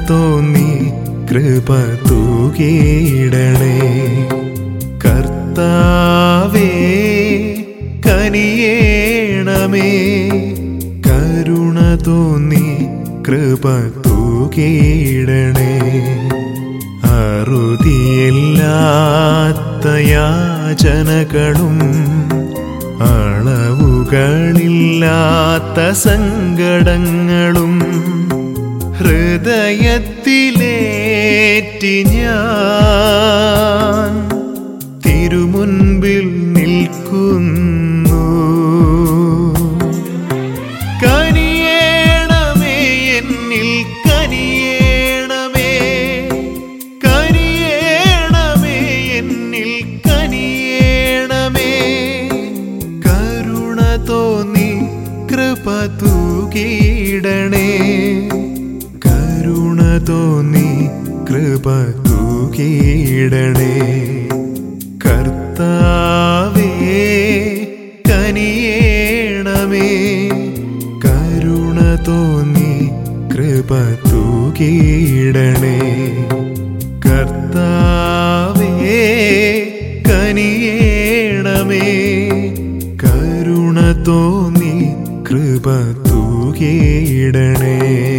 തോന്നി കൃപ തൂകിയിടണേ കർത്താവേ കനിയേണമേ കരുണ തോന്നി കൃപ തൂകിയിടണേ അറുതിയില്ലാത്ത യാചനകളും അളവുകളില്ലാത്ത സങ്കടങ്ങളും ഹൃദയത്തിലേറ്റി ഞാൻ തിരുമുൻപിൽ നിൽക്കുന്നു കനിയേണമേ എന്നിൽ കനിയേണമേ കനിയേണമേ എന്നിൽ കനിയേണമേ കരുണ തോന്നി കൃപ തൂകിയിടണേ കരുണ തോന്നി കൃപ തൂകിയിടണേ കർത്താവേ കനിയേണമേ കരുണ തോന്നി കൃപ തൂകിയിടണേ കർത്താവേ കനിയേണമേ കരുണ തോന്നി കൃപ തൂകിയിടണേ